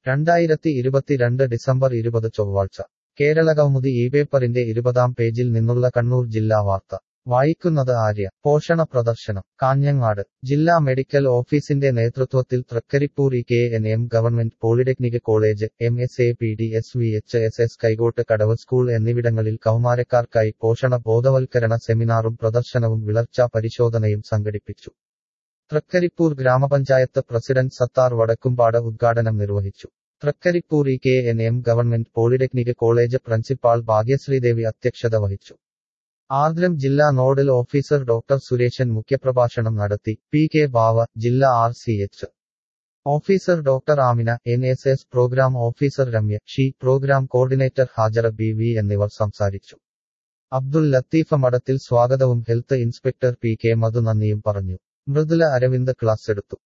രണ്ടായിരത്തി ഇരുപത്തിരണ്ട് ഡിസംബർ ഇരുപത് ചൊവ്വാഴ്ച കേരള കൗമുദി ഈ പേപ്പറിന്റെ ഇരുപതാം പേജിൽ നിന്നുള്ള കണ്ണൂർ ജില്ലാ വാർത്ത വായിക്കുന്നത് ആര്യ പോഷണ പ്രദർശനം കാഞ്ഞങ്ങാട് ജില്ലാ മെഡിക്കൽ ഓഫീസിന്റെ നേതൃത്വത്തിൽ Trikaripur E K N M government polytechnic college M S A P D S V H S S Kaikottu Kadavu school എന്നിവിടങ്ങളിൽ കൗമാരക്കാർക്കായി പോഷണ ബോധവൽക്കരണ സെമിനാറും പ്രദർശനവും വിളർച്ചാ പരിശോധനയും സംഘടിപ്പിച്ചു തൃക്കരിപ്പൂർ ഗ്രാമപഞ്ചായത്ത് പ്രസിഡന്റ് സത്താർ വടക്കുംപാട് ഉദ്ഘാടനം നിർവഹിച്ചു Trikaripur E K N M government polytechnic college principal Bhagyasreedevi അധ്യക്ഷത വഹിച്ചു ആർദ്രം ജില്ലാ നോഡൽ ഓഫീസർ ഡോക്ടർ സുരേശൻ മുഖ്യപ്രഭാഷണം നടത്തി പി കെ ബാവ ജില്ലാ R C H officer doctor Amina N S S program officer Ramya Shi program coordinator Hajara B V എന്നിവർ സംസാരിച്ചു അബ്ദുൽ ലത്തീഫ മഠത്തിൽ സ്വാഗതവും health inspector P K Madhu നന്ദിയും പറഞ്ഞു മൃദുല അരവിന്ദ് ക്ലാസ് എടുത്തു